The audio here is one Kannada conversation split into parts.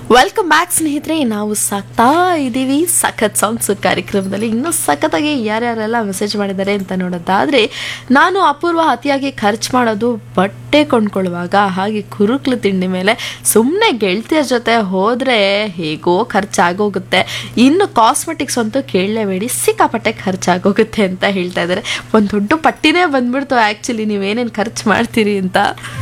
ವೆಲ್ಕಮ್ ಬ್ಯಾಕ್ ಸ್ನೇಹಿತರೆ ನಾವು ಸಾಕ್ತಾ ಇದ್ದೀವಿ ಸಖತ್ ಸಾಂಗ್ಸ್ ಕಾರ್ಯಕ್ರಮದಲ್ಲಿ ಇನ್ನೂ ಸಖತ್ತಾಗಿ ಯಾರ್ಯಾರೆಲ್ಲ ಮೆಸೇಜ್ ಮಾಡಿದ್ದಾರೆ ಅಂತ ನೋಡೋದಾದ್ರೆ ನಾನು ಅಪೂರ್ವ ಅತಿಯಾಗಿ ಖರ್ಚು ಮಾಡೋದು ಬಟ್ಟೆ ಕೊಂಡ್ಕೊಳ್ಳುವಾಗ ಹಾಗೆ ಕುರುಕ್ಲು ತಿಂಡಿ ಮೇಲೆ ಸುಮ್ಮನೆ ಗೆಳತಿಯರ ಜೊತೆ ಹೋದರೆ ಹೇಗೋ ಖರ್ಚಾಗೋಗುತ್ತೆ ಇನ್ನು ಕಾಸ್ಮೆಟಿಕ್ಸ್ ಅಂತೂ ಕೇಳಲೇಬೇಡಿ ಸಿಕ್ಕಾಪಟ್ಟೆ ಖರ್ಚಾಗೋಗುತ್ತೆ ಅಂತ ಹೇಳ್ತಾ ಇದ್ದಾರೆ ಒಂದು ದೊಡ್ಡ ಪಟ್ಟಿನೇ ಬಂದ್ಬಿಡ್ತು ಆ್ಯಕ್ಚುಲಿ ನೀವೇನೇನು ಖರ್ಚು ಮಾಡ್ತೀರಿ ಅಂತ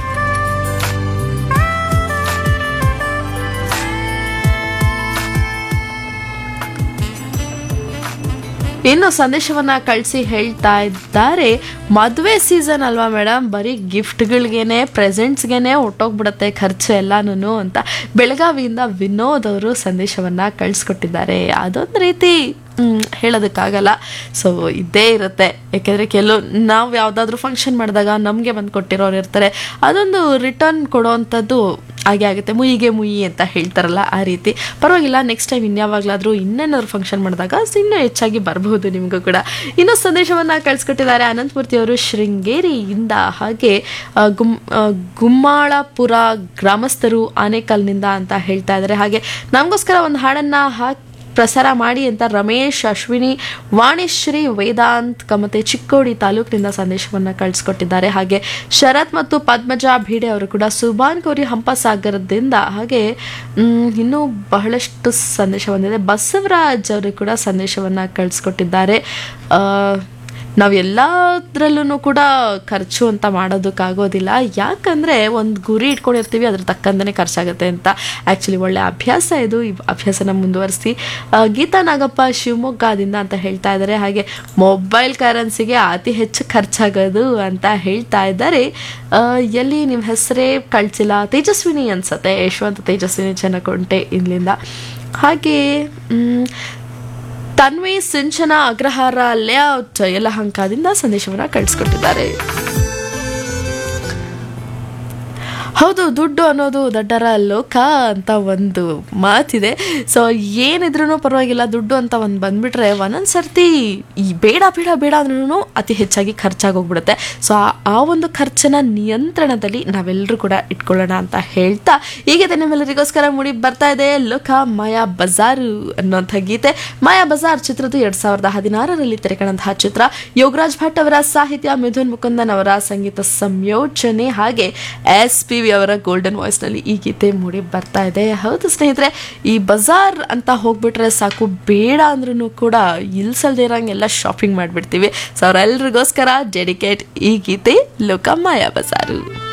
ಇನ್ನು ಸಂದೇಶವನ್ನ ಕಳಿಸಿ ಹೇಳ್ತಾ ಇದ್ದಾರೆ ಮದುವೆ ಸೀಸನ್ ಅಲ್ವಾ ಮೇಡಮ್ ಬರೀ ಗಿಫ್ಟ್ಗಳಿಗೇನೆ ಪ್ರೆಸೆಂಟ್ಸ್ಗೆನೆ ಹೊಟ್ಟೋಗ್ಬಿಡತ್ತೆ ಖರ್ಚು ಎಲ್ಲಾನು ಅಂತ ಬೆಳಗಾವಿಯಿಂದ ವಿನೋದ್ ಅವರು ಸಂದೇಶವನ್ನ ಕಳಿಸ್ಕೊಟ್ಟಿದ್ದಾರೆ ಅದೊಂದು ರೀತಿ ಹ್ಮ್, ಹೇಳೋದಕ್ಕಾಗಲ್ಲ ಸೊ ಇದ್ದೇ ಇರುತ್ತೆ ಯಾಕೆಂದರೆ ಕೆಲವು ನಾವು ಯಾವುದಾದ್ರೂ ಫಂಕ್ಷನ್ ಮಾಡಿದಾಗ ನಮಗೆ ಬಂದು ಕೊಟ್ಟಿರೋರು ಇರ್ತಾರೆ ಅದೊಂದು ರಿಟರ್ನ್ ಕೊಡೋವಂಥದ್ದು ಹಾಗೆ ಆಗುತ್ತೆ ಮುಯಿಗೆ ಮುಯಿ ಅಂತ ಹೇಳ್ತಾರಲ್ಲ ಆ ರೀತಿ ಪರವಾಗಿಲ್ಲ ನೆಕ್ಸ್ಟ್ ಟೈಮ್ ಇನ್ಯಾವಾಗಲಾದರೂ ಇನ್ನೇನಾದ್ರು ಫಂಕ್ಷನ್ ಮಾಡಿದಾಗ ಇನ್ನೂ ಹೆಚ್ಚಾಗಿ ಬರಬಹುದು ನಿಮಗೂ ಕೂಡ ಇನ್ನೂ ಸಂದೇಶವನ್ನು ಕಳಿಸ್ಕೊಟ್ಟಿದ್ದಾರೆ ಅನಂತಮೂರ್ತಿ ಅವರು ಶೃಂಗೇರಿಯಿಂದ ಹಾಗೆ ಆ, ಗುಮ್ ಆ, ಗುಮ್ಮಾಳಪುರ ಗ್ರಾಮಸ್ಥರು ಆನೇಕಲ್ನಿಂದ ಅಂತ ಹೇಳ್ತಾ ಇದ್ದಾರೆ ಹಾಗೆ ನಮಗೋಸ್ಕರ ಒಂದು ಹಾಡನ್ನು ಹಾಕಿ ಪ್ರಸಾರ ಮಾಡಿ ಅಂತ ರಮೇಶ್ ಅಶ್ವಿನಿ ವಾಣಿಶ್ರೀ ವೇದಾಂತ್ ಕಮತೆ ಚಿಕ್ಕೋಡಿ ತಾಲೂಕಿನಿಂದ ಸಂದೇಶವನ್ನು ಕಳಿಸ್ಕೊಟ್ಟಿದ್ದಾರೆ ಹಾಗೆ ಶರತ್ ಮತ್ತು ಪದ್ಮಜಾ ಭೀಡೆ ಅವರು ಕೂಡ ಸುಬಾನ್ ಕೋರಿ ಹಂಪಸಾಗರದಿಂದ ಹಾಗೆ ಮ್, ಇನ್ನೂ ಬಹಳಷ್ಟು ಸಂದೇಶ ಬಂದಿದೆ ಬಸವರಾಜ್ ಅವರು ಕೂಡ ಸಂದೇಶವನ್ನು ಕಳಿಸ್ಕೊಟ್ಟಿದ್ದಾರೆ ಆ, ನಾವು ಎಲ್ಲದರಲ್ಲೂ ಕೂಡ ಖರ್ಚು ಅಂತ ಮಾಡೋದಕ್ಕಾಗೋದಿಲ್ಲ ಯಾಕಂದರೆ ಒಂದು ಗುರಿ ಇಟ್ಕೊಂಡಿರ್ತೀವಿ ಅದ್ರ ತಕ್ಕಂದೇ ಖರ್ಚಾಗುತ್ತೆ ಅಂತ ಆ್ಯಕ್ಚುಲಿ ಒಳ್ಳೆ ಅಭ್ಯಾಸ ಇದು ಈ ಅಭ್ಯಾಸನ ಮುಂದುವರಿಸಿ ಆ, ಗೀತಾ ನಾಗಪ್ಪ ಶಿವಮೊಗ್ಗದಿಂದ ಅಂತ ಹೇಳ್ತಾ ಇದ್ದಾರೆ ಹಾಗೆ ಮೊಬೈಲ್ ಕರೆನ್ಸಿಗೆ ಅತಿ ಹೆಚ್ಚು ಖರ್ಚಾಗೋದು ಅಂತ ಹೇಳ್ತಾ ಇದ್ದಾರೆ ಆ, ಎಲ್ಲಿ ನಿಮ್ಮ ಹೆಸರೇ ಕಳಿಸಿಲ್ಲ ತೇಜಸ್ವಿನಿ ಅನ್ಸತ್ತೆ ಯಶವಂತ ತೇಜಸ್ವಿನಿ ಚೆನ್ನಕೊಂಟೆ ಇಲ್ಲಿಂದ ಹಾಗೆ ಮ್, ತನ್ವಿ ಸಿಂಚನ ಅಗ್ರಹಾರ ಲೇಔಟ್ ಯಲಹಂಕದಿಂದ ಸಂದೇಶವನ್ನು ಕಳಿಸ್ಕೊಟ್ಟಿದ್ದಾರೆ ಹೌದು ದುಡ್ಡು ಅನ್ನೋದು ದಡ್ಡರ ಲೋಕ ಅಂತ ಒಂದು ಮಾತಿದೆ ಸೊ ಏನಿದ್ರೂ ಪರವಾಗಿಲ್ಲ ದುಡ್ಡು ಅಂತ ಒಂದು ಬಂದ್ಬಿಟ್ರೆ ಒಂದೊಂದು ಸರ್ತಿ ಈ ಬೇಡ ಬೇಡ ಬೇಡ ಅಂದ್ರೂ ಅತಿ ಹೆಚ್ಚಾಗಿ ಖರ್ಚಾಗೋಗ್ಬಿಡುತ್ತೆ ಸೊ ಆ- ಆ ಒಂದು ಖರ್ಚನ್ನ ನಿಯಂತ್ರಣದಲ್ಲಿ ನಾವೆಲ್ಲರೂ ಕೂಡ ಇಟ್ಕೊಳ್ಳೋಣ ಅಂತ ಹೇಳ್ತಾ ಈಗ ನಿಮ್ಮೆಲ್ಲರಿಗೋಸ್ಕರ ಮೂಡಿ ಬರ್ತಾ ಇದೆ ಲೋಕ ಮಾಯಾ ಬಜಾರು ಅನ್ನುವಂಥ ಗೀತೆ ಮಾಯಾ ಬಜಾರ್ ಚಿತ್ರದ ಎರಡ್ ಸಾವಿರದ ಹದಿನಾರರಲ್ಲಿ ತೆರೆಕಣಂತಹ ಚಿತ್ರ ಯೋಗರಾಜ್ ಭಟ್ ಅವರ ಸಾಹಿತ್ಯ ಮಿಥುನ್ ಮುಕುಂದನ್ ಅವರ ಸಂಗೀತ ಸಂಯೋಜನೆ ಹಾಗೆ ಎಸ್ ಪಿ ವಿ ಅವರ ಗೋಲ್ಡನ್ ವಾಯ್ಸ್ ನಲ್ಲಿ ಈ ಗೀತೆ ಮೂಡಿ ಬರ್ತಾ ಇದೆ ಹೌದು ಸ್ನೇಹಿತರೆ ಈ ಬಜಾರ್ ಅಂತ ಹೋಗ್ಬಿಟ್ರೆ ಸಾಕು ಬೇಡ ಅಂದ್ರೂ ಕೂಡ ಇಲ್ಸಲ್ದೇ ಇರೋಂಗೆಲ್ಲ ಶಾಪಿಂಗ್ ಮಾಡಿಬಿಡ್ತೀವಿ ಸೊ ಅವರೆಲ್ರಿಗೋಸ್ಕರ ಡೆಡಿಕೇಟ್ ಈ ಗೀತೆ ಲೋಕ ಮಾಯಾ ಬಜಾರು